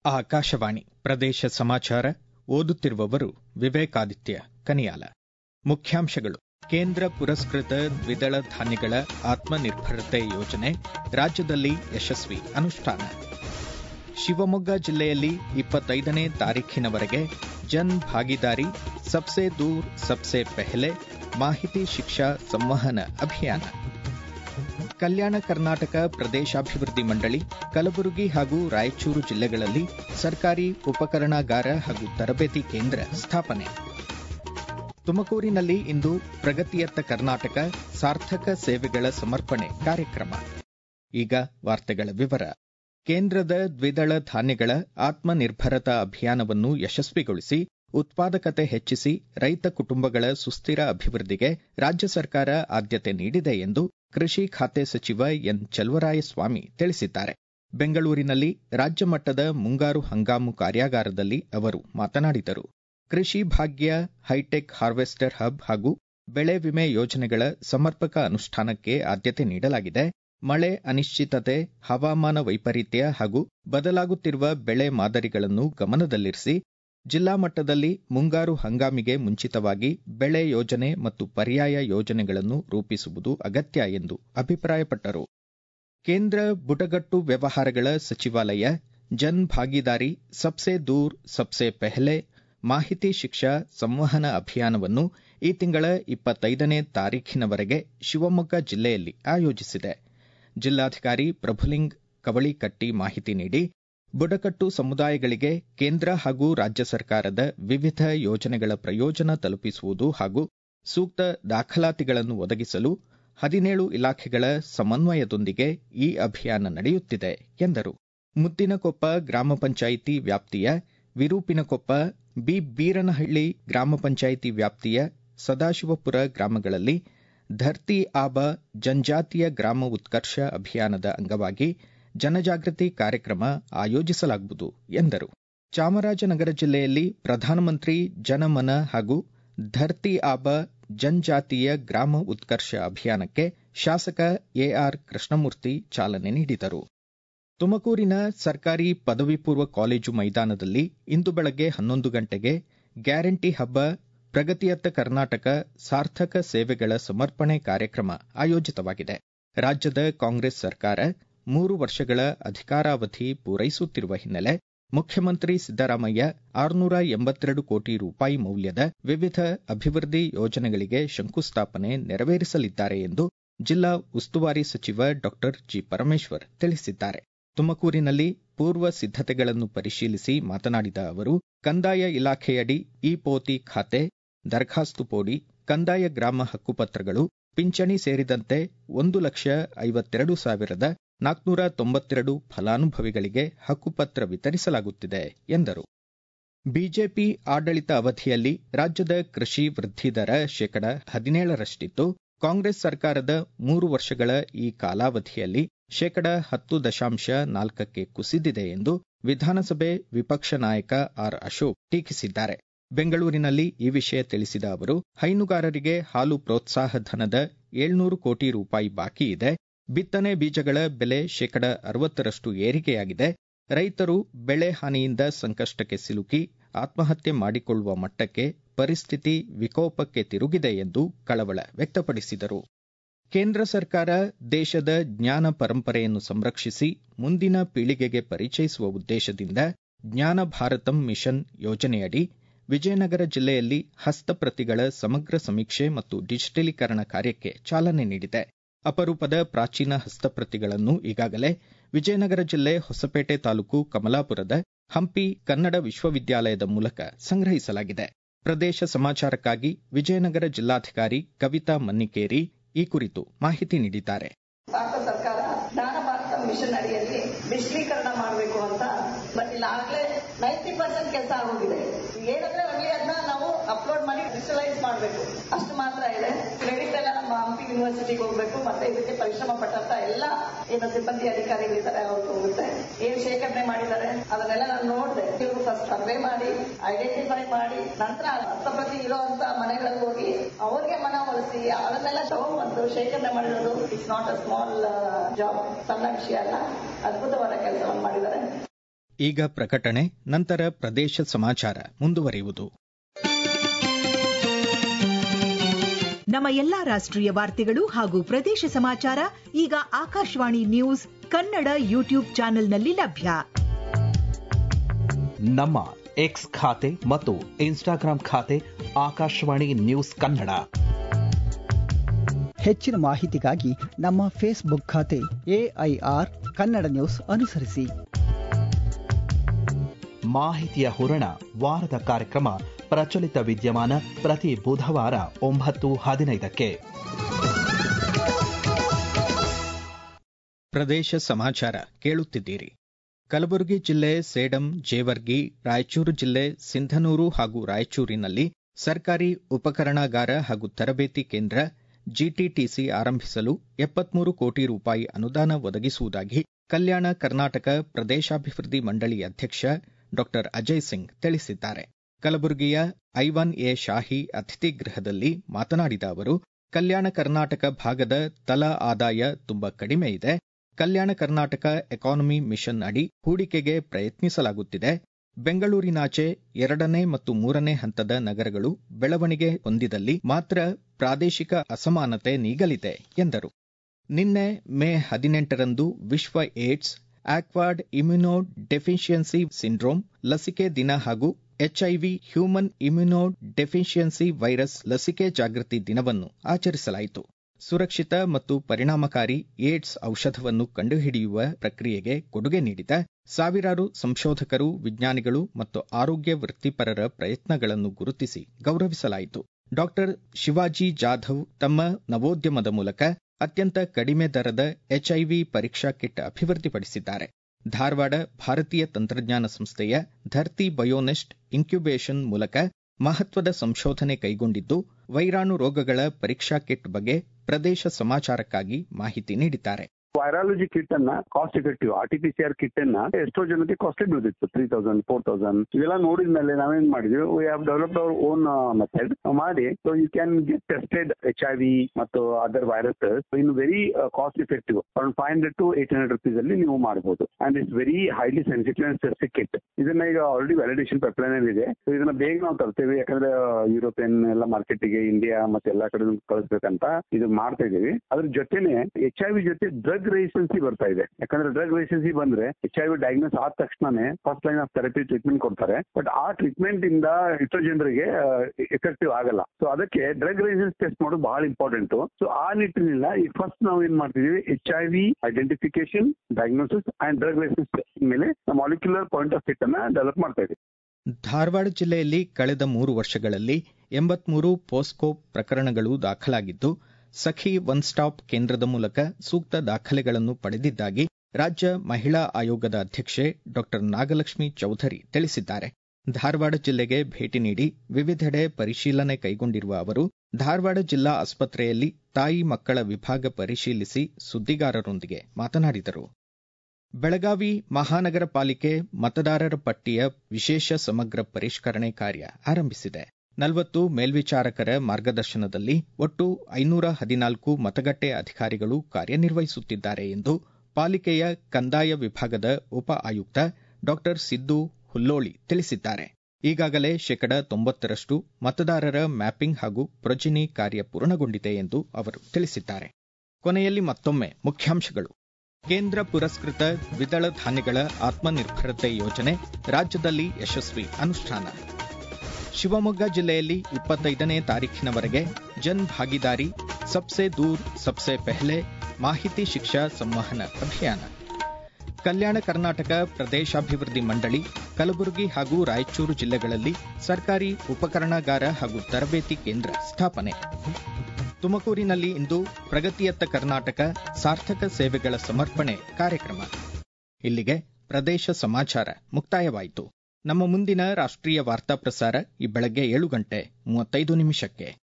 ಆಕಾಶವಾಣಿ ಪ್ರದೇಶ ಸಮಾಚಾರ ಓದುತ್ತಿರುವವರು ವಿವೇಕಾದಿತ್ಯ ಕನಿಯಾಲ ಮುಖ್ಯಾಂಶಗಳು ಕೇಂದ್ರ ಪುರಸ್ಕೃತ ದ್ವಿದಳ ಧಾನ್ಯಗಳ ಆತ್ಮನಿರ್ಭರತೆ ಯೋಜನೆ ರಾಜ್ಯದಲ್ಲಿ ಯಶಸ್ವಿ ಅನುಷ್ಠಾನ ಶಿವಮೊಗ್ಗ ಜಿಲ್ಲೆಯಲ್ಲಿ ಇಪ್ಪತ್ತೈದನೇ ತಾರೀಖಿನವರೆಗೆ ಜನ್ ಭಾಗಿದಾರಿ ಸಬ್ಸೆ ದೂರ್ ಸಬ್ಸೆ ಪೆಹಲೆ ಮಾಹಿತಿ ಶಿಕ್ಷಾ ಸಂವಹನ ಅಭಿಯಾನ ಕಲ್ಯಾಣ ಕರ್ನಾಟಕ ಪ್ರದೇಶಾಭಿವೃದ್ಧಿ ಮಂಡಳಿ ಕಲಬುರಗಿ ಹಾಗೂ ರಾಯಚೂರು ಜಿಲ್ಲೆಗಳಲ್ಲಿ ಸರ್ಕಾರಿ ಉಪಕರಣಾಗಾರ ಹಾಗೂ ತರಬೇತಿ ಕೇಂದ್ರ ಸ್ಥಾಪನೆ ತುಮಕೂರಿನಲ್ಲಿ ಇಂದು ಪ್ರಗತಿಯತ್ತ ಕರ್ನಾಟಕ ಸಾರ್ಥಕ ಸೇವೆಗಳ ಸಮರ್ಪಣೆ ಕಾರ್ಯಕ್ರಮ ಈಗ ವಾರ್ತೆಗಳ ವಿವರ ಕೇಂದ್ರದ ದ್ವಿದಳ ಧಾನ್ಯಗಳ ಆತ್ಮನಿರ್ಭರತಾ ಅಭಿಯಾನವನ್ನು ಯಶಸ್ವಿಗೊಳಿಸಿ ಉತ್ಪಾದಕತೆ ಹೆಚ್ಚಿಸಿ ರೈತ ಕುಟುಂಬಗಳ ಸುಸ್ಥಿರ ಅಭಿವೃದ್ಧಿಗೆ ರಾಜ್ಯ ಸರ್ಕಾರ ಆದ್ಯತೆ ನೀಡಿದೆ ಎಂದು ಕೃಷಿ ಖಾತೆ ಸಚಿವ ಎನ್ ಚಲುವರಾಯಸ್ವಾಮಿ ತಿಳಿಸಿದ್ದಾರೆ ಬೆಂಗಳೂರಿನಲ್ಲಿ ರಾಜ್ಯ ಮಟ್ಟದ ಮುಂಗಾರು ಹಂಗಾಮು ಕಾರ್ಯಾಗಾರದಲ್ಲಿ ಅವರು ಮಾತನಾಡಿದರು ಕೃಷಿ ಭಾಗ್ಯ ಹೈಟೆಕ್ ಹಾರ್ವೆಸ್ಟರ್ ಹಬ್ ಹಾಗೂ ಬೆಳೆ ವಿಮೆ ಯೋಜನೆಗಳ ಸಮರ್ಪಕ ಅನುಷ್ಠಾನಕ್ಕೆ ಆದ್ಯತೆ ನೀಡಲಾಗಿದೆ ಮಳೆ ಅನಿಶ್ಚಿತತೆ ಹವಾಮಾನ ವೈಪರೀತ್ಯ ಹಾಗೂ ಬದಲಾಗುತ್ತಿರುವ ಬೆಳೆ ಮಾದರಿಗಳನ್ನು ಗಮನದಲ್ಲಿರಿಸಿ ಜಿಲ್ಲಾ ಮಟ್ಟದಲ್ಲಿ ಮುಂಗಾರು ಹಂಗಾಮಿಗೆ ಮುಂಚಿತವಾಗಿ ಬೆಳೆ ಯೋಜನೆ ಮತ್ತು ಪರ್ಯಾಯ ಯೋಜನೆಗಳನ್ನು ರೂಪಿಸುವುದು ಅಗತ್ಯ ಎಂದು ಅಭಿಪ್ರಾಯಪಟ್ಟರು ಕೇಂದ್ರ ಬುಡಗಟ್ಟು ವ್ಯವಹಾರಗಳ ಸಚಿವಾಲಯ ಜನ್ ಭಾಗಿದಾರಿ ಸಬ್ಸೆ ದೂರ್ ಸಬ್ಸೆ ಪೆಹಲೆ ಮಾಹಿತಿ ಶಿಕ್ಷಾ ಸಂವಹನ ಅಭಿಯಾನವನ್ನು ಈ ತಿಂಗಳ ಇಪ್ಪತ್ತೈದನೇ ತಾರೀಖಿನವರೆಗೆ ಶಿವಮೊಗ್ಗ ಜಿಲ್ಲೆಯಲ್ಲಿ ಆಯೋಜಿಸಿದೆ ಜಿಲ್ಲಾಧಿಕಾರಿ ಪ್ರಭುಲಿಂಗ್ ಕವಳಿಕಟ್ಟಿ ಮಾಹಿತಿ ನೀಡಿ ಬುಡಕಟ್ಟು ಸಮುದಾಯಗಳಿಗೆ ಕೇಂದ್ರ ಹಾಗೂ ರಾಜ್ಯ ಸರ್ಕಾರದ ವಿವಿಧ ಯೋಜನೆಗಳ ಪ್ರಯೋಜನ ತಲುಪಿಸುವುದು ಹಾಗೂ ಸೂಕ್ತ ದಾಖಲಾತಿಗಳನ್ನು ಒದಗಿಸಲು ಹದಿನೇಳು ಇಲಾಖೆಗಳ ಸಮನ್ವಯದೊಂದಿಗೆ ಈ ಅಭಿಯಾನ ನಡೆಯುತ್ತಿದೆ ಎಂದರು ಮುದ್ದಿನಕೊಪ್ಪ ಗ್ರಾಮ ಪಂಚಾಯಿತಿ ವ್ಯಾಪ್ತಿಯ ವಿರೂಪಿನಕೊಪ್ಪ ಬಿ ಬೀರನಹಳ್ಳಿ ಗ್ರಾಮ ಪಂಚಾಯಿತಿ ವ್ಯಾಪ್ತಿಯ ಸದಾಶಿವಪುರ ಗ್ರಾಮಗಳಲ್ಲಿ ಧರ್ತಿ ಆಬ ಜನಜಾತಿಯ ಗ್ರಾಮ ಉತ್ಕರ್ಷ ಅಭಿಯಾನದ ಅಂಗವಾಗಿ ಜನಜಾಗೃತಿ ಕಾರ್ಯಕ್ರಮ ಆಯೋಜಿಸಲಾಗುವುದು ಎಂದರು ಚಾಮರಾಜನಗರ ಜಿಲ್ಲೆಯಲ್ಲಿ ಪ್ರಧಾನಮಂತ್ರಿ ಜನಮನ ಹಾಗೂ ಧರ್ತಿ ಆಬ ಜನಜಾತಿಯ ಗ್ರಾಮ ಉತ್ಕರ್ಷ ಅಭಿಯಾನಕ್ಕೆ ಶಾಸಕ ಎಆರ್ ಕೃಷ್ಣಮೂರ್ತಿ ಚಾಲನೆ ನೀಡಿದರು ತುಮಕೂರಿನ ಸರ್ಕಾರಿ ಪದವಿ ಪೂರ್ವ ಕಾಲೇಜು ಮೈದಾನದಲ್ಲಿ ಇಂದು ಬೆಳಗ್ಗೆ ಹನ್ನೊಂದು ಗಂಟೆಗೆ ಗ್ಯಾರಂಟಿ ಹಬ್ಬ ಪ್ರಗತಿಯತ್ತ ಕರ್ನಾಟಕ ಸಾರ್ಥಕ ಸೇವೆಗಳ ಸಮರ್ಪಣೆ ಕಾರ್ಯಕ್ರಮ ಆಯೋಜಿತವಾಗಿದೆ ರಾಜ್ಯದ ಕಾಂಗ್ರೆಸ್ ಸರ್ಕಾರ ಮೂರು ವರ್ಷಗಳ ಅಧಿಕಾರಾವಧಿ ಪೂರೈಸುತ್ತಿರುವ ಹಿನ್ನೆಲೆ ಮುಖ್ಯಮಂತ್ರಿ ಸಿದ್ದರಾಮಯ್ಯ ಆರುನೂರ ಎಂಬತ್ತೆರಡು ಕೋಟಿ ರೂಪಾಯಿ ಮೌಲ್ಯದ ವಿವಿಧ ಅಭಿವೃದ್ಧಿ ಯೋಜನೆಗಳಿಗೆ ಶಂಕುಸ್ಥಾಪನೆ ನೆರವೇರಿಸಲಿದ್ದಾರೆ ಎಂದು ಜಿಲ್ಲಾ ಉಸ್ತುವಾರಿ ಸಚಿವ ಡಾ ಜಿ ಪರಮೇಶ್ವರ್ ತಿಳಿಸಿದ್ದಾರೆ ತುಮಕೂರಿನಲ್ಲಿ ಪೂರ್ವ ಸಿದ್ದತೆಗಳನ್ನು ಪರಿಶೀಲಿಸಿ ಮಾತನಾಡಿದ ಅವರು ಕಂದಾಯ ಇಲಾಖೆಯಡಿ ಇ ಪೋತಿ ಖಾತೆ ದರಖಾಸ್ತು ಪೋಡಿ ಕಂದಾಯ ಗ್ರಾಮ ಹಕ್ಕುಪತ್ರಗಳು ಪಿಂಚಣಿ ಸೇರಿದಂತೆ ಒಂದು ಲಕ್ಷ ಐವತ್ತೆರಡು ಸಾವಿರದ ನಾಲ್ಕುನೂರ ತೊಂಬತ್ತೆರಡು ಫಲಾನುಭವಿಗಳಿಗೆ ಹಕ್ಕುಪತ್ರ ವಿತರಿಸಲಾಗುತ್ತಿದೆ ಎಂದರು ಬಿಜೆಪಿ ಆಡಳಿತ ಅವಧಿಯಲ್ಲಿ ರಾಜ್ಯದ ಕೃಷಿ ವೃದ್ಧಿ ದರ ಶೇಕಡ ಹದಿನೇಳರಷ್ಟಿತ್ತು ಕಾಂಗ್ರೆಸ್ ಸರ್ಕಾರದ ಮೂರು ವರ್ಷಗಳ ಈ ಕಾಲಾವಧಿಯಲ್ಲಿ ಶೇಕಡ ಹತ್ತು ದಶಾಂಶ ನಾಲ್ಕಕ್ಕೆ ಕುಸಿದಿದೆ ಎಂದು ವಿಧಾನಸಭೆ ವಿಪಕ್ಷ ನಾಯಕ ಆರ್ ಅಶೋಕ್ ಟೀಕಿಸಿದ್ದಾರೆ ಬೆಂಗಳೂರಿನಲ್ಲಿ ಈ ವಿಷಯ ತಿಳಿಸಿದ ಅವರು ಹೈನುಗಾರರಿಗೆ ಹಾಲು ಪ್ರೋತ್ಸಾಹ ಧನದ ಏಳ್ನೂರು ಕೋಟಿ ರೂಪಾಯಿ ಬಾಕಿ ಇದೆ ಬಿತ್ತನೆ ಬೀಜಗಳ ಬೆಲೆ ಶೇಕಡ ಅರವತ್ತರಷ್ಟು ಏರಿಕೆಯಾಗಿದೆ ರೈತರು ಬೆಳೆ ಹಾನಿಯಿಂದ ಸಂಕಷ್ಟಕ್ಕೆ ಸಿಲುಕಿ ಆತ್ಮಹತ್ಯೆ ಮಾಡಿಕೊಳ್ಳುವ ಮಟ್ಟಕ್ಕೆ ಪರಿಸ್ಥಿತಿ ವಿಕೋಪಕ್ಕೆ ತಿರುಗಿದೆ ಎಂದು ಕಳವಳ ವ್ಯಕ್ತಪಡಿಸಿದರು ಕೇಂದ್ರ ಸರ್ಕಾರ ದೇಶದ ಜ್ಞಾನ ಪರಂಪರೆಯನ್ನು ಸಂರಕ್ಷಿಸಿ ಮುಂದಿನ ಪೀಳಿಗೆಗೆ ಪರಿಚಯಿಸುವ ಉದ್ದೇಶದಿಂದ ಜ್ಞಾನ ಭಾರತಂ ಮಿಷನ್ ಯೋಜನೆಯಡಿ ವಿಜಯನಗರ ಜಿಲ್ಲೆಯಲ್ಲಿ ಹಸ್ತಪ್ರತಿಗಳ ಸಮಗ್ರ ಸಮೀಕ್ಷೆ ಮತ್ತು ಡಿಜಿಟಲೀಕರಣ ಕಾರ್ಯಕ್ಕೆ ಚಾಲನೆ ನೀಡಿದೆ ಅಪರೂಪದ ಪ್ರಾಚೀನ ಹಸ್ತಪ್ರತಿಗಳನ್ನು ಈಗಾಗಲೇ ವಿಜಯನಗರ ಜಿಲ್ಲೆ ಹೊಸಪೇಟೆ ತಾಲೂಕು ಕಮಲಾಪುರದ ಹಂಪಿ ಕನ್ನಡ ವಿಶ್ವವಿದ್ಯಾಲಯದ ಮೂಲಕ ಸಂಗ್ರಹಿಸಲಾಗಿದೆ ಪ್ರದೇಶ ಸಮಾಚಾರಕ್ಕಾಗಿ ವಿಜಯನಗರ ಜಿಲ್ಲಾಧಿಕಾರಿ ಕವಿತಾ ಮನ್ನಿಕೇರಿ ಈ ಕುರಿತು ಮಾಹಿತಿ ನೀಡಿದ್ದಾರೆ ಭಾರತ ಸರ್ಕಾರ ಜ್ಞಾನ ಭಾರತ ಮಿಷನ್ ಅಡಿಯಲ್ಲಿ ಡಿಜಿಟಲೀಕರಣ ಮಾಡಬೇಕು ಅಂತ ಬಟ್ ಈಗಾಗಲೇ ನೈಂಟಿ ಪರ್ಸೆಂಟ್ ಕೆಲಸ ಆಗೋಗಿದೆ ಏನಂದ್ರೆ ನಮಗೆ ಅದನ್ನ ನಾವು ಅಪ್ಲೋಡ್ ಮಾಡಿ ಡಿಜಿಟಲೈಸ್ ಮಾಡಬೇಕು ಅಷ್ಟು ಮಾತ್ರ ಇದೆ ಕ್ರೆಡಿಟ್ ಎಲ್ಲ ನಮ್ಮ ಹಂಪಿ ಯೂನಿವರ್ಸಿಟಿಗೆ ಹೋಗ್ಬೇಕು ಮತ್ತೆ ಇದಕ್ಕೆ ಪರಿಶ್ರಮ ಪಟ್ಟಂತ ಎಲ್ಲ ಏನು ಸಿಬ್ಬಂದಿ ಅಧಿಕಾರಿಗಳಿದ್ದಾರೆ ಅವ್ರಿಗೆ ಹೋಗುತ್ತೆ ಏನ್ ಶೇಖರಣೆ ಮಾಡಿದ್ದಾರೆ ಅದನ್ನೆಲ್ಲ ನಾನು ನೋಡಿದೆ ಇವರು ಫಸ್ಟ್ ಸರ್ವೆ ಮಾಡಿ ಐಡೆಂಟಿಫೈ ಮಾಡಿ ನಂತರ ಹಸ್ತಪ್ರತಿ ಇರುವಂತ ಮನೆಗಳಿಗೆ ಹೋಗಿ ಅವ್ರಿಗೆ ಮನವೊಲಿಸಿ ಅದನ್ನೆಲ್ಲ ತಗೊಂಡ್ಬಂದು ಶೇಖರಣೆ ಮಾಡಿರೋದು it's not a small job ಸಣ್ಣ ವಿಷಯ ಅಲ್ಲ ಅದ್ಭುತವಾದ ಕೆಲಸವನ್ನು ಮಾಡಿದ್ದಾರೆ ಈಗ ಪ್ರಕಟಣೆ ನಂತರ ಪ್ರದೇಶ ಸಮಾಚಾರ ಮುಂದುವರಿಯುವುದು ನಮ್ಮ ಎಲ್ಲಾ ರಾಷ್ಟ್ರೀಯ ವಾರ್ತೆಗಳು ಹಾಗೂ ಪ್ರದೇಶ ಸಮಾಚಾರ ಈಗ ಆಕಾಶವಾಣಿ ನ್ಯೂಸ್ ಕನ್ನಡ ಯೂಟ್ಯೂಬ್ ಚಾನೆಲ್ನಲ್ಲಿ ಲಭ್ಯ ನಮ್ಮ ಎಕ್ಸ್ ಖಾತೆ ಮತ್ತು ಇನ್ಸ್ಟಾಗ್ರಾಂ ಖಾತೆ ಆಕಾಶವಾಣಿ ನ್ಯೂಸ್ ಕನ್ನಡ ಹೆಚ್ಚಿನ ಮಾಹಿತಿಗಾಗಿ ನಮ್ಮ ಫೇಸ್ಬುಕ್ ಖಾತೆ ಎಐಆರ್ ಕನ್ನಡ ನ್ಯೂಸ್ ಅನುಸರಿಸಿ ಮಾಹಿತಿಯ ಹೂರಣ ವಾರದ ಕಾರ್ಯಕ್ರಮ ಪ್ರಚಲಿತ ವಿದ್ಯಮಾನ ಪ್ರತಿ ಬುಧವಾರ ಒಂಬತ್ತು ಹದಿನೈದಕ್ಕೆ ಪ್ರದೇಶ ಸಮಾಚಾರ ಕೇಳುತ್ತಿದ್ದೀರಿ ಕಲಬುರಗಿ ಜಿಲ್ಲೆ ಸೇಡಂ ಜೇವರ್ಗಿ ರಾಯಚೂರು ಜಿಲ್ಲೆ ಸಿಂಧನೂರು ಹಾಗೂ ರಾಯಚೂರಿನಲ್ಲಿ ಸರ್ಕಾರಿ ಉಪಕರಣಾಗಾರ ಹಾಗೂ ತರಬೇತಿ ಕೇಂದ್ರ ಜಿಟಿಟಿಸಿ ಆರಂಭಿಸಲು ಎಪ್ಪತ್ಮೂರು ಕೋಟಿ ರೂಪಾಯಿ ಅನುದಾನ ಒದಗಿಸುವುದಾಗಿ ಕಲ್ಯಾಣ ಕರ್ನಾಟಕ ಪ್ರದೇಶಾಭಿವೃದ್ಧಿ ಮಂಡಳಿ ಅಧ್ಯಕ್ಷ ಡಾ ಅಜಯ್ ಸಿಂಗ್ ತಿಳಿಸಿದ್ದಾರೆ ಕಲಬುರಗಿಯ ಐವನ್ ಎ ಶಾಹಿ ಅತಿಥಿ ಗೃಹದಲ್ಲಿ ಮಾತನಾಡಿದ ಅವರು ಕಲ್ಯಾಣ ಕರ್ನಾಟಕ ಭಾಗದ ತಲಾ ಆದಾಯ ತುಂಬಾ ಕಡಿಮೆ ಇದೆ ಕಲ್ಯಾಣ ಕರ್ನಾಟಕ ಎಕಾನಮಿ ಮಿಷನ್ ಅಡಿ ಹೂಡಿಕೆಗೆ ಪ್ರಯತ್ನಿಸಲಾಗುತ್ತಿದೆ ಬೆಂಗಳೂರಿನಾಚೆ ಎರಡನೇ ಮತ್ತು ಮೂರನೇ ಹಂತದ ನಗರಗಳು ಬೆಳವಣಿಗೆ ಹೊಂದಿದಲ್ಲಿ ಮಾತ್ರ ಪ್ರಾದೇಶಿಕ ಅಸಮಾನತೆ ನೀಗಲಿದೆ ಎಂದರು ನಿನ್ನೆ ಮೇ ಹದಿನೆಂಟರಂದು ವಿಶ್ವ AIDS acquired immunodeficiency syndrome ಲಸಿಕೆ ದಿನ ಹಾಗೂ HIV human immunodeficiency virus ಲಸಿಕೆ ಜಾಗೃತಿ ದಿನವನ್ನು ಆಚರಿಸಲಾಯಿತು ಸುರಕ್ಷಿತ ಮತ್ತು ಪರಿಣಾಮಕಾರಿ ಏಡ್ಸ್ ಔಷಧವನ್ನು ಕಂಡುಹಿಡಿಯುವ ಪ್ರಕ್ರಿಯೆಗೆ ಕೊಡುಗೆ ನೀಡಿದ ಸಾವಿರಾರು ಸಂಶೋಧಕರು ವಿಜ್ಞಾನಿಗಳು ಮತ್ತು ಆರೋಗ್ಯ ವೃತ್ತಿಪರರ ಪ್ರಯತ್ನಗಳನ್ನು ಗುರುತಿಸಿ ಗೌರವಿಸಲಾಯಿತು ಡಾಕ್ಟರ್ ಶಿವಾಜಿ ಜಾಧವ್ ತಮ್ಮ ನವೋದ್ಯಮದ ಮೂಲಕ ಅತ್ಯಂತ ಕಡಿಮೆ ದರದ ಎಚ್ಐವಿ ಪರೀಕ್ಷಾ ಕಿಟ್ ಅಭಿವೃದ್ಧಿಪಡಿಸಿದ್ದಾರೆ ಧಾರವಾಡ ಭಾರತೀಯ ತಂತ್ರಜ್ಞಾನ ಸಂಸ್ಥೆಯ ಧರ್ತಿ ಬಯೋನೆಸ್ಟ್ ಇನ್ಕ್ಯುಬೇಷನ್ ಮೂಲಕ ಮಹತ್ವದ ಸಂಶೋಧನೆ ಕೈಗೊಂಡಿದ್ದು ವೈರಾಣು ರೋಗಗಳ ಪರೀಕ್ಷಾ ಕಿಟ್ ಬಗ್ಗೆ ಪ್ರದೇಶ ಸಮಾಚಾರಕ್ಕಾಗಿ ಮಾಹಿತಿ ನೀಡಿದ್ದಾರೆ ವೈರಾಲಜಿ ಕಿಟ್ ಅನ್ನ cost effective R T P C R kit ಅನ್ನ ಎಷ್ಟೋ ಜನಕ್ಕೆ ಕಾಸ್ಟ್ಲಿ ಬೀಳ್ತಿತ್ತು ತ್ರೀ ತೌಸಂಡ್ ಫೋರ್ ತೌಸಂಡ್ ಇವೆಲ್ಲ ನೋಡಿದ ಮೇಲೆ ನಾವೇನ್ ಮಾಡಿದ್ವಿ we have developed our own method ಮಾಡಿ so you can get tested H I V ಮತ್ತು other viruses in very cost effective around five hundred to eight hundred rupees ಅಲ್ಲಿ ನೀವು ಮಾಡಬಹುದು and it's very highly sensitive and specific kit ಇದನ್ನ ಈಗ already validation pipeline ಅಲ್ಲಿ ಇದೆ So ಇದನ್ನ ಬೇಗ ನಾವು ತರ್ತೇವೆ ಯಾಕಂದ್ರೆ ಯುರೋಪಿಯನ್ ಎಲ್ಲ ಮಾರ್ಕೆಟ್ಗೆ ಇಂಡಿಯಾ ಮತ್ತೆ ಎಲ್ಲಾ ಕಡೆ ಕಳಿಸ್ಬೇಕಂತ ಇದು ಮಾಡ್ತಾ ಇದೀವಿ ಅದ್ರ ಜೊತೆನೆ ಎಚ್ ಐ ವಿ ಜೊತೆ ಡ್ರಗ್ ರೆಸಿಸ್ಟೆನ್ಸಿ ಬರ್ತಾ ಇದೆ ಯಾಕಂದ್ರೆ ಡ್ರಗ್ ರೆಸಿಸ್ಟೆನ್ಸಿ ಬಂದ್ರೆ ಎಚ್ ಐ ವಿ ಡಯಾಗ್ನೋಸ್ ಆದ ತಕ್ಷಣನೇ first line of therapy treatment ಕೊಡ್ತಾರೆ ಬಟ್ ಆ ಟ್ರೀಟ್ಮೆಂಟ್ ಇಂದ ಎಷ್ಟೋ ಜನರಿಗೆ ಎಫೆಕ್ಟಿವ್ ಆಗಲ್ಲ ಸೊ ಅದಕ್ಕೆ ಡ್ರಗ್ ರೆಸಿಸ್ಟೆನ್ಸ್ ಟೆಸ್ಟ್ ಮಾಡೋದು ಬಹಳ ಇಂಪಾರ್ಟೆಂಟ್ ಸೊ ಆ ನಿಟ್ಟಿನಿಂದ ಈ ಫಸ್ಟ್ ನಾವು ಏನ್ ಮಾಡ್ತಿದೀವಿ H I V identification diagnosis and drug resistance ಮೇಲೆ ಮಾಲಿಕ್ಯುಲರ್ ಪಾಯಿಂಟ್ ಆಫ್ ಸಿಟ್ ಅನ್ನ ಡೆವಲಪ್ ಮಾಡ್ತಾ ಇದ್ದೀವಿ ಧಾರವಾಡ ಜಿಲ್ಲೆಯಲ್ಲಿ ಕಳೆದ ಮೂರು ವರ್ಷಗಳಲ್ಲಿ ಎಂಬತ್ಮೂರು ಪೋಸ್ಕೋ ಪ್ರಕರಣಗಳು ದಾಖಲಾಗಿದ್ದು ಸಖಿ ಒನ್ ಸ್ಟಾಪ್ ಕೇಂದ್ರದ ಮೂಲಕ ಸೂಕ್ತ ದಾಖಲೆಗಳನ್ನು ಪಡೆದಿದ್ದಾಗಿ ರಾಜ್ಯ ಮಹಿಳಾ ಆಯೋಗದ ಅಧ್ಯಕ್ಷೆ ಡಾ ನಾಗಲಕ್ಷ್ಮಿ ಚೌಧರಿ ತಿಳಿಸಿದ್ದಾರೆ ಧಾರವಾಡ ಜಿಲ್ಲೆಗೆ ಭೇಟಿ ನೀಡಿ ವಿವಿಧೆಡೆ ಪರಿಶೀಲನೆ ಕೈಗೊಂಡಿರುವ ಅವರು ಧಾರವಾಡ ಜಿಲ್ಲಾ ಆಸ್ಪತ್ರೆಯಲ್ಲಿ ತಾಯಿ ಮಕ್ಕಳ ವಿಭಾಗ ಪರಿಶೀಲಿಸಿ ಸುದ್ದಿಗಾರರೊಂದಿಗೆ ಮಾತನಾಡಿದರು ಬೆಳಗಾವಿ ಮಹಾನಗರ ಪಾಲಿಕೆ ಮತದಾರರ ಪಟ್ಟಿಯ ವಿಶೇಷ ಸಮಗ್ರ ಪರಿಷ್ಕರಣೆ ಕಾರ್ಯ ಆರಂಭಿಸಿದೆ ನಲವತ್ತು ಮೇಲ್ವಿಚಾರಕರ ಮಾರ್ಗದರ್ಶನದಲ್ಲಿ ಒಟ್ಟು ಐನೂರ ಹದಿನಾಲ್ಕು ಮತಗಟ್ಟೆ ಅಧಿಕಾರಿಗಳು ಕಾರ್ಯನಿರ್ವಹಿಸುತ್ತಿದ್ದಾರೆ ಎಂದು ಪಾಲಿಕೆಯ ಕಂದಾಯ ವಿಭಾಗದ ಉಪ ಆಯುಕ್ತ ಡಾ ಸಿದ್ದು ಹುಲ್ಲೋಳಿ ತಿಳಿಸಿದ್ದಾರೆ ಈಗಾಗಲೇ ಶೇಕಡ ತೊಂಬತ್ತರಷ್ಟು ಮತದಾರರ ಮ್ಯಾಪಿಂಗ್ ಹಾಗೂ ಪ್ರೊಜಿನಿ ಕಾರ್ಯ ಪೂರ್ಣಗೊಂಡಿದೆ ಎಂದು ಅವರು ತಿಳಿಸಿದ್ದಾರೆ ಕೊನೆಯಲ್ಲಿ ಮತ್ತೊಮ್ಮೆ ಮುಖ್ಯಾಂಶಗಳು ಕೇಂದ್ರ ಪುರಸ್ಕೃತ ದ್ವಿದಳ ಧಾನ್ಯಗಳ ಆತ್ಮನಿರ್ಭರತೆ ಯೋಜನೆ ರಾಜ್ಯದಲ್ಲಿ ಯಶಸ್ವಿ ಅನುಷ್ಠಾನ ಶಿವಮೊಗ್ಗ ಜಿಲ್ಲೆಯಲ್ಲಿ ಇಪ್ಪತ್ತೈದನೇ ತಾರೀಖಿನವರೆಗೆ ಜನ್ ಭಾಗಿದಾರಿ ಸಬ್ಸೆ ದೂರ್ ಸಬ್ಸೆ ಪೆಹ್ಲೆ ಮಾಹಿತಿ ಶಿಕ್ಷಾ ಸಂವಹನ ಅಭಿಯಾನ ಕಲ್ಯಾಣ ಕರ್ನಾಟಕ ಪ್ರದೇಶಾಭಿವೃದ್ಧಿ ಮಂಡಳಿ ಕಲಬುರಗಿ ಹಾಗೂ ರಾಯಚೂರು ಜಿಲ್ಲೆಗಳಲ್ಲಿ ಸರ್ಕಾರಿ ಉಪಕರಣಾಗಾರ ಹಾಗೂ ತರಬೇತಿ ಕೇಂದ್ರ ಸ್ಥಾಪನೆ ತುಮಕೂರಿನಲ್ಲಿ ಇಂದು ಪ್ರಗತಿಯತ್ತ ಕರ್ನಾಟಕ ಸಾರ್ಥಕ ಸೇವೆಗಳ ಸಮರ್ಪಣೆ ಕಾರ್ಯಕ್ರಮ ಇಲ್ಲಿಗೆ ಪ್ರದೇಶ ಸಮಾಚಾರ ಮುಕ್ತಾಯವಾಯಿತು ನಮ್ಮ ಮುಂದಿನ ರಾಷ್ಟ್ರೀಯ ವಾರ್ತಾ ಪ್ರಸಾರ ಈ ಬೆಳಗ್ಗೆ ಏಳು ಗಂಟೆ ಮೂವತ್ತೈದು ನಿಮಿಷಕ್ಕೆ